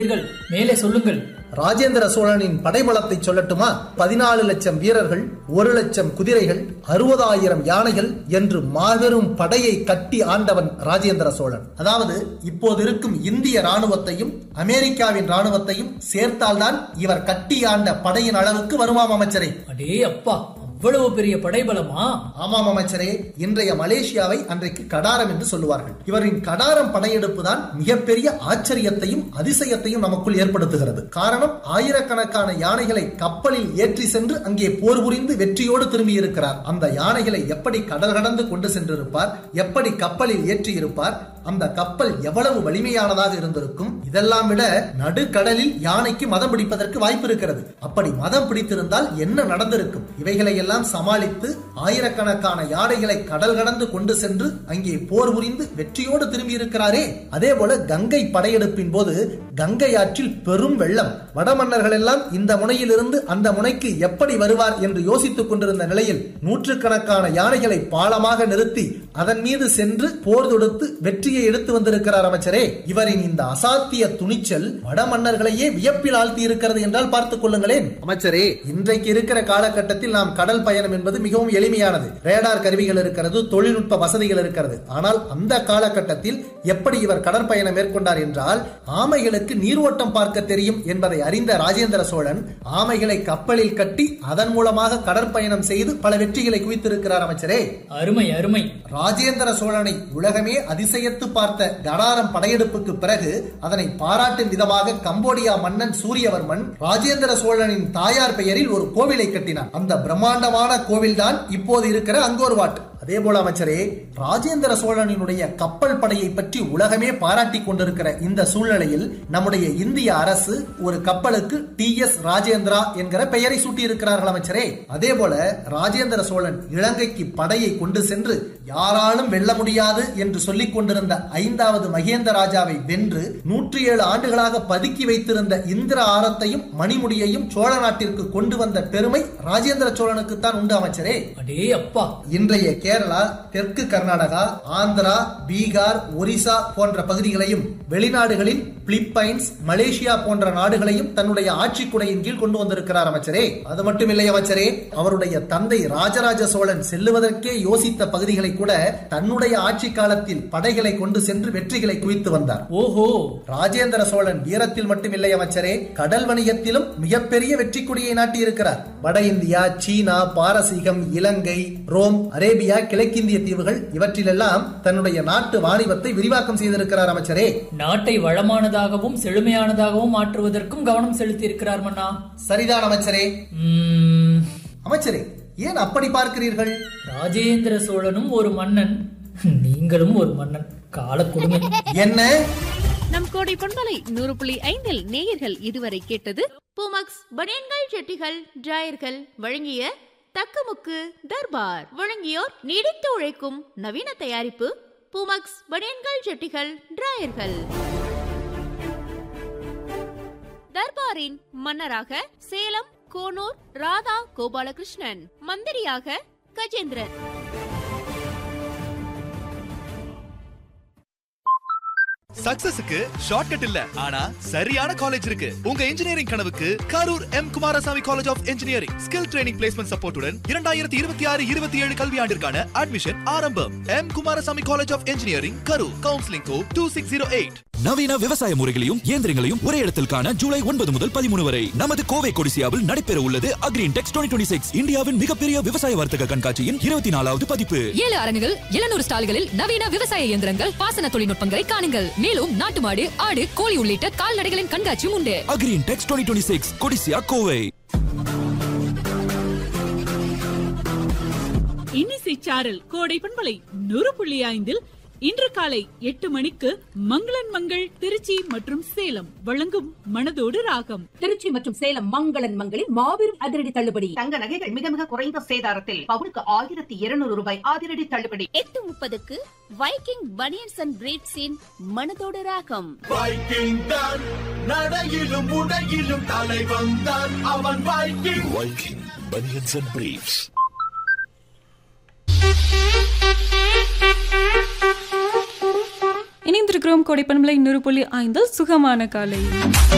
நீங்கள் மேலே சொல்லுங்கள் ராஜேந்திர சோழனின் படைபலத்தை சொல்லட்டுமா பதினாலு லட்சம் வீரர்கள் ஒரு லட்சம் குதிரைகள் அறுபதாயிரம் யானைகள் என்று மாபெரும் படையை கட்டி ஆண்டவன் ராஜேந்திர சோழன் அதாவது இப்போது இருக்கும் இந்திய ராணுவத்தையும் அமெரிக்காவின் ராணுவத்தையும் சேர்த்தால்தான் இவர் கட்டி ஆண்ட படையின் அளவுக்கு வருமாம் அமைச்சரே அடே அப்பா அவ்வளவு பெரிய படைபலமா ஆமாம் அமைச்சரே இன்றைய மலேசியாவை அன்றைக்கு கடாரம் என்று சொல்லுவார்கள் இவரின் கடாரம் படையெடுப்பு தான் மிகப்பெரிய ஆச்சரியத்தையும் அதிசயத்தையும் நமக்குள் ஏற்படுத்துகிறது காரணம் ஆயிரக்கணக்கான யானைகளை கப்பலில் ஏற்றி சென்று அங்கே போர் புரிந்து வெற்றியோடு திரும்பி இருக்கிறார் அந்த யானைகளை எப்படி கடல் கடந்து கொண்டு சென்றிருப்பார் எப்படி கப்பலில் ஏற்றி இருப்பார் அந்த கப்பல் எவ்வளவு வலிமையானதாக இருந்திருக்கும் இதெல்லாம் விட நடுக்கடலில் யானைக்கு மதம் பிடிப்பதற்கு வாய்ப்பு இருக்கிறது அப்படி மதம் பிடித்திருந்தால் என்ன நடந்திருக்கும் இவைகளை எல்லாம் சமாளித்து ஆயிரக்கணக்கான யானைகளை கடல் கடந்து கொண்டு சென்று அங்கே போர் புரிந்து வெற்றியோடு திரும்பி இருக்கிறாரே அதே போல கங்கை படையெடுப்பின் போது கங்கை ஆற்றில் பெரும் வெள்ளம் வடமன்னர்கள் எல்லாம் இந்த முனையிலிருந்து அந்த முனைக்கு எப்படி வருவார் என்று யோசித்துக் கொண்டிருந்த நிலையில் நூற்றுக்கணக்கான யானைகளை பாலமாக நிறுத்தி அதன் மீது சென்று போர் தொடுத்து வெற்றியை எடுத்து வந்திருக்கிறார் அமைச்சரே இவரின் இந்த அசாத்திய துணிச்சல் வடமன்னர்களையே வியப்பில் ஆழ்த்தி இருக்கிறது என்றால் பார்த்துக் கொள்ளுங்களேன் அமைச்சரே இன்றைக்கு இருக்கிற காலகட்டத்தில் நாம் கடல் பயணம் என்பது மிகவும் எளிமையானது ரேடார் கருவிகள் இருக்கிறது தொழில்நுட்ப வசதிகள் இருக்கிறது ஆனால் அந்த காலகட்டத்தில் எப்படி இவர் கடற்பயணம் மேற்கொண்டார் என்றால் ஆமைகளுக்கு நீரோட்டம் பார்க்க தெரியும் என்பதை அறிந்த ராஜேந்திர சோழன் ஆமைகளை கப்பலில் கட்டி அதன் மூலமாக கடற்பயணம் செய்து பல வெற்றிகளை குவித்திருக்கிறார் அமைச்சரே அருமை அருமை ராஜேந்திர சோழனை உலகமே அதிசயத்து பார்த்த கடாரம் படையெடுப்புக்கு பிறகு அதனை பாராட்டும் விதமாக கம்போடியா மன்னன் சூரியவர்மன் ராஜேந்திர சோழனின் தாயார் பெயரில் ஒரு கோவிலை கட்டினான் அந்த பிரம்மாண்டமான கோவில்தான் இப்போது இருக்கிற அங்கோர்வாட் அதே போல அமைச்சரே ராஜேந்திர சோழனினுடைய கப்பல் படையை பற்றி உலகமே பாராட்டி கொண்டிருக்கிற இந்த சூழ்நிலையில் நம்முடைய இந்திய அரசு ஒரு கப்பலுக்கு டி எஸ் ராஜேந்திரா என்கிற பெயரை சூட்டி இருக்கிறார்கள் அமைச்சரே அதே போல ராஜேந்திர சோழன் இலங்கைக்கு படையை கொண்டு சென்று யாராலும் வெல்ல முடியாது என்று சொல்லிக் கொண்டிருந்த ஐந்தாவது மகேந்திர ராஜாவை வென்று நூற்றி ஏழு ஆண்டுகளாக பதுக்கி வைத்திருந்த இந்திர ஆரத்தையும் மணிமுடியையும் சோழ நாட்டிற்கு கொண்டு வந்த பெருமை ராஜேந்திர சோழனுக்குத்தான் உண்டு அமைச்சரே அடே அப்பா இன்றைய கேரளா தெற்கு கர்நாடகா ஆந்திரா பீகார் ஒரிசா போன்ற பகுதிகளையும் வெளிநாடுகளில் பிலிப்பைன்ஸ் மலேசியா போன்ற நாடுகளையும் தன்னுடைய ஆட்சி குடையின் கீழ் கொண்டு வந்திருக்கிறார் அமைச்சரே அது மட்டும் இல்லை அமைச்சரே அவருடைய தந்தை ராஜராஜ சோழன் செல்லுவதற்கே யோசித்த பகுதிகளை கூட தன்னுடைய ஆட்சி காலத்தில் படைகளை கொண்டு சென்று வெற்றிகளை குவித்து வந்தார் ஓஹோ ராஜேந்திர சோழன் வீரத்தில் மட்டுமில்லை அமைச்சரே கடல் வணிகத்திலும் மிகப்பெரிய வெற்றி கொடியை நாட்டியிருக்கிறார் வட இந்தியா சீனா பாரசீகம் இலங்கை ரோம் அரேபியா கிழக்கிந்திய தீவுகள் இவற்றிலெல்லாம் தன்னுடைய நாட்டு வாணிபத்தை விரிவாக்கம் செய்திருக்கிறார் அமைச்சரே நாட்டை வளமானதாகவும் செழுமையானதாகவும் மாற்றுவதற்கும் கவனம் செலுத்தி இருக்கிறார் மன்னா சரிதான் அமைச்சரே உம், அமைச்சரே ஏன் அப்படி பார்க்கிறீர்கள் ராஜேந்திர சோழனும் ஒரு மன்னன் நீங்களும் ஒரு மன்னன் காலக்கொடுமை என்ன நம் கோடை பண்பலை நூறு புள்ளி ஐந்தில் நேயர்கள் இதுவரை கேட்டது பூமக்ஸ் பனியன்கள் ஜெட்டிகள் டிராயர்கள் வழங்கிய தக்கமுக்கு தர்பார் வழங்கியோர் நீடித்து உழைக்கும் நவீன தயாரிப்பு பூமக்ஸ் பனியன்கள் ஜெட்டிகள் டிராயர்கள் தர்பாரின் மன்னராக சேலம் கோனூர் ராதா கோபாலகிருஷ்ணன் மந்திரியாக கஜேந்திரன் சக்சஸுக்கு ஷார்ட்கட் இல்ல ஆனா சரியான காலேஜ் இருக்கு உங்க இன்ஜினியரிங் கனவுக்கு Karur M Kumarasamy college of engineering skill training placement சப்போர்ட்டுடன் இரண்டாயிரத்தி இருபத்தி ஆறு இருபத்தி ஏழு கல்வியாண்டிற்கான அட்மிஷன் ஆரம்பம் M Kumarasamy college of engineering Karur counselling code two six zero eight நவீன விவசாய முறைகளையும் இயந்திரங்களையும் ஒரே இடத்தில் காண ஜூலை ஒன்பது முதல் பதிமூணு வரை நமது கோவை கொடிசியாவில் நடைபெற உள்ளது அக்ரீன் டெக்ஸ் டுவெண்ட்டி சிக்ஸ் இந்தியாவின் மிகப்பெரிய விவசாய வர்த்தக கண்காட்சியின் இருபத்தி நாலாவது பதிப்பு ஏழு அரங்குகள் எழுநூறு ஸ்டால்களில் நவீன விவசாய இயந்திரங்கள் பாசன தொழில்நுட்பங்களை காணுங்கள் மேலும் நாட்டு மாடு ஆடு கோழி உள்ளிட்ட கால்நடைகளின் கண்காட்சியும் உண்டு Agri Intex twenty six Codissia Kovai இன்னிசை சாரல் கோடை பண்பலை நூறு புள்ளி ஐந்தில் இன்று காலை எட்டு மணிக்கு மங்களன் மங்கள் திருச்சி மற்றும் சேலம் வழங்கும் மனதோடு ராகம் திருச்சி மற்றும் சேலம் மங்களன் மங்களில் மாபெரும் அதிரடி தள்ளுபடி தங்க நகைகள் மிக மிக குறைந்த சேதாரத்தில் பவுனுக்கு ஆயிரத்தி இருநூறு ரூபாய் அதிரடி தள்ளுபடி எட்டு முப்பதுக்கு வைக்கிங் பனியன்ஸ் அண்ட் பிரீட்ஸின் மனதோடு ராகம் வைக்கிங் தான் நடையிலும் உடையிலும் தலை வந்தான் அவன் Viking Viking banians and briefs இணைந்திருக்கிறோம் கோடைப்பண்பலை நூறு புள்ளி ஐந்தில் சுகமான காலை